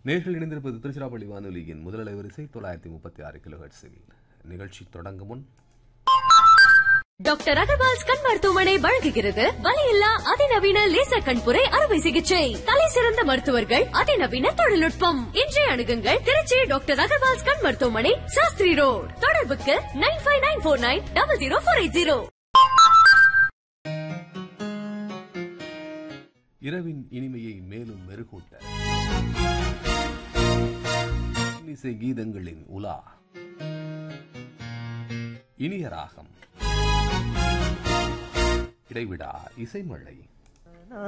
நேர்கள் இணைந்திருப்பது திருச்சிராப்பள்ளி வானொலியின் முதல் அலைவரிசை தொள்ளாயிரத்தி முப்பத்தி ஆறு கிலோஹெட்ஸில் நிகழ்ச்சி தொடங்கும் முன் டாக்டர் அகர்வால்ஸ் கண் மருத்துவமனை வழங்குகிறது வலியில்லா அதிநவீன லேசர் கண்புரை அறுவை சிகிச்சை தலை சிறந்த மருத்துவர்கள் அதிநவீன தொழில்நுட்பம் இன்றைய அணுகுங்கள் திருச்சி டாக்டர் அகர்வால்ஸ் கண் மருத்துவமனை சாஸ்திரி ரோட் தொடர்புக்கு nine five nine four nine double zero four eight zero இரவின் இனிமையை மேலும் மெருகூட்ட இசை கீதங்களின் உலா இனிய ராகம் இடைவிடா இசைமழை